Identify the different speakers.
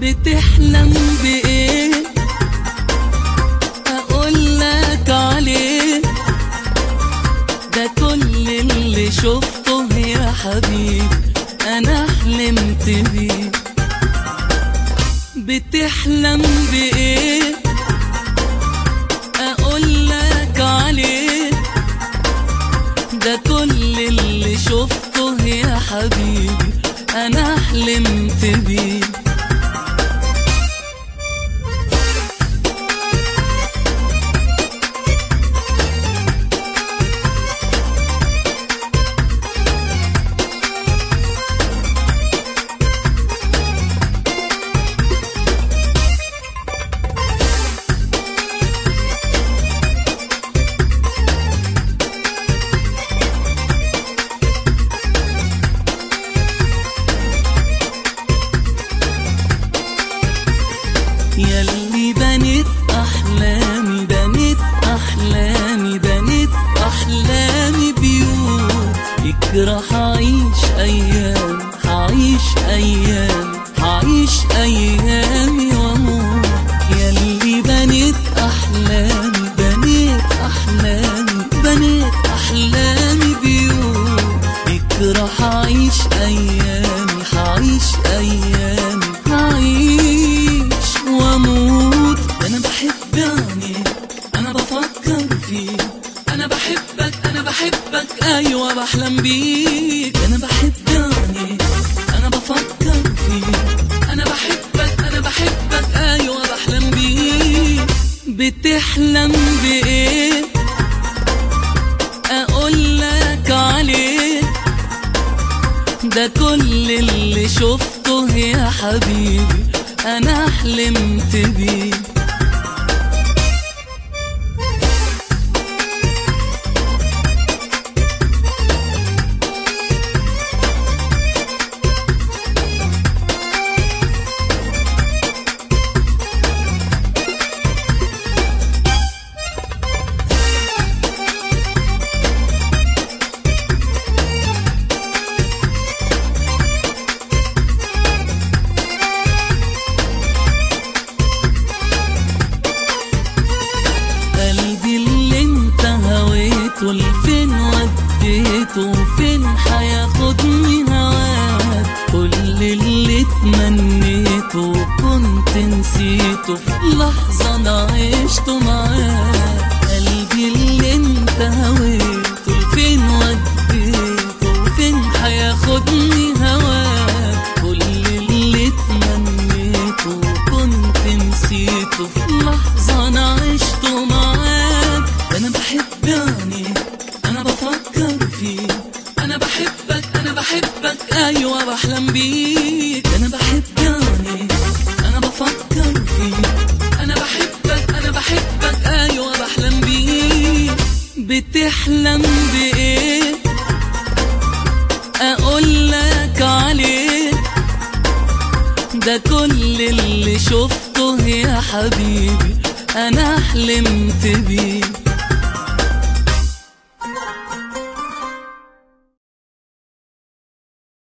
Speaker 1: بتحلم بإيه أقول لك عليه ده كل اللي شفته يا حبيبي أنا حلمت بيه بتحلم بإيه أقول لك عليه ده كل اللي شفته يا حبيبي أنا حلمت بيه ياللي بنيت أحلامي بنيت أحلامي بنيت أحلامي بيوت يكره هعيش أيام هعيش أيام هعيش أيامي وأموت ياللي بنيت أحلامي بنيت أحلامي بنيت أحلامي بيوت يكره هعيش أيامي هعيش أيامي هعيش وأموت أنا بحب عينيك أنا بفكر فيك أنا بحبك أنا بحبك أيوة بحلم بيك أنا بحب عينيك أنا بفكر فيك أنا بحبك أنا بحبك أيوة بحلم بيك بتحلم بإيه أقول لك عليه ده كل اللي شفته يا حبيبي أنا حلمت بيه قلبي اللي انت هويته لفين وديته فين هياخدني هواك كل اللي تمنيته كنت نسيته في لحظة انا عشته معاك قلبي اللي انت هويته لفين وديته فين هياخدني هواك كل اللي تمنيته كنت نسيته في لحظة أنا عشته معاك أنا بحب عينيك أنا بفكر فيك أنا بحبك أنا بحبك أيوة بحلم بيك أنا بحب عينيك أنا بفكر فيك أنا بحبك أنا بحبك أيوة بحلم بيك بتحلم بإيه أقول لك عليه ده كل اللي شفته يا حبيبي أنا حلمت بيه